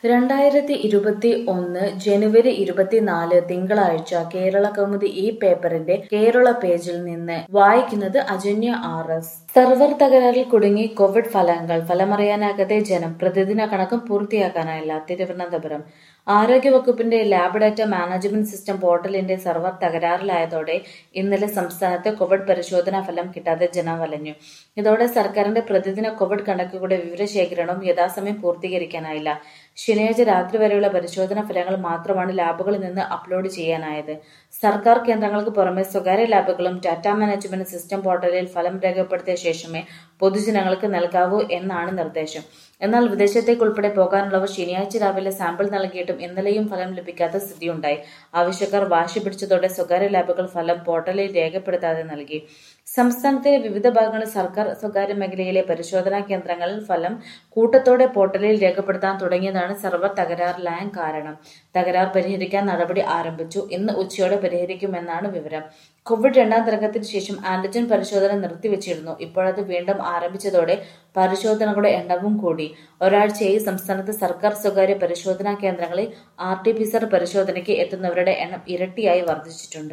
രണ്ടായിരത്തി ഇരുപത്തി ഒന്ന് ജനുവരി ഇരുപത്തിനാല് തിങ്കളാഴ്ച കേരള കൗമുദി ഈ പേപ്പറിന്റെ കേരള പേജിൽ നിന്ന് വായിക്കുന്നത് അജന്യ ആർ എസ് സെർവർ തകരാറിൽ കുടുങ്ങി കോവിഡ് ഫലങ്ങൾ ഫലമറിയാനാകാതെ ജനം പ്രതിദിന കണക്കും പൂർത്തിയാക്കാനായില്ല തിരുവനന്തപുരം ആരോഗ്യവകുപ്പിന്റെ ലാബ് ഡാറ്റ മാനേജ്മെന്റ് സിസ്റ്റം പോർട്ടലിന്റെ സെർവർ തകരാറിലായതോടെ ഇന്നലെ സംസ്ഥാനത്ത് കോവിഡ് പരിശോധനാ ഫലം കിട്ടാതെ ജനം വലഞ്ഞു ഇതോടെ സർക്കാരിന്റെ പ്രതിദിന കോവിഡ് കണക്കുകളുടെ വിവരശേഖരണവും യഥാസമയം പൂർത്തീകരിക്കാനായില്ല ശനിയാഴ്ച രാത്രി വരെയുള്ള പരിശോധനാ ഫലങ്ങൾ മാത്രമാണ് ലാബുകളിൽ നിന്ന് അപ്ലോഡ് ചെയ്യാനായത് സർക്കാർ കേന്ദ്രങ്ങൾക്ക് പുറമെ സ്വകാര്യ ലാബുകളും ഡാറ്റാ മാനേജ്മെന്റ് സിസ്റ്റം പോർട്ടലിൽ ഫലം രേഖപ്പെടുത്തിയ ശേഷമേ പൊതുജനങ്ങൾക്ക് നൽകാവൂ എന്നാണ് നിർദ്ദേശം എന്നാൽ വിദേശത്തേക്ക് ഉൾപ്പെടെ പോകാനുള്ളവർ ശനിയാഴ്ച രാവിലെ സാമ്പിൾ നൽകിയിട്ടും ഇന്നലെയും ഫലം ലഭിക്കാത്ത സ്ഥിതിയുണ്ടായി ആവശ്യക്കാർ വാശി പിടിച്ചതോടെ സ്വകാര്യ ലാബുകൾ ഫലം പോർട്ടലിൽ രേഖപ്പെടുത്താതെ നൽകി സംസ്ഥാനത്തിലെ വിവിധ ഭാഗങ്ങളിൽ സർക്കാർ സ്വകാര്യ മേഖലയിലെ പരിശോധനാ കേന്ദ്രങ്ങളിൽ ഫലം കൂട്ടത്തോടെ പോർട്ടലിൽ രേഖപ്പെടുത്താൻ തുടങ്ങിയതാണ് സെർവർ തകരാറിലായ കാരണം തകരാർ പരിഹരിക്കാൻ നടപടി ആരംഭിച്ചു ഇന്ന് ഉച്ചയോടെ പരിഹരിക്കുമെന്നാണ് വിവരം കോവിഡ് രണ്ടാം തരംഗത്തിന് ശേഷം ആന്റിജൻ പരിശോധന നിർത്തിവച്ചിരുന്നു ഇപ്പോഴത് വീണ്ടും ആരംഭിച്ചതോടെ പരിശോധനകളുടെ എണ്ണവും കൂടി ഒരാഴ്ചയായി സംസ്ഥാനത്ത് സർക്കാർ സ്വകാര്യ പരിശോധനാ കേന്ദ്രങ്ങളിൽ R T P C R പരിശോധനയ്ക്ക് എത്തുന്നവരുടെ എണ്ണം ഇരട്ടിയായി വർദ്ധിച്ചിട്ടുണ്ട്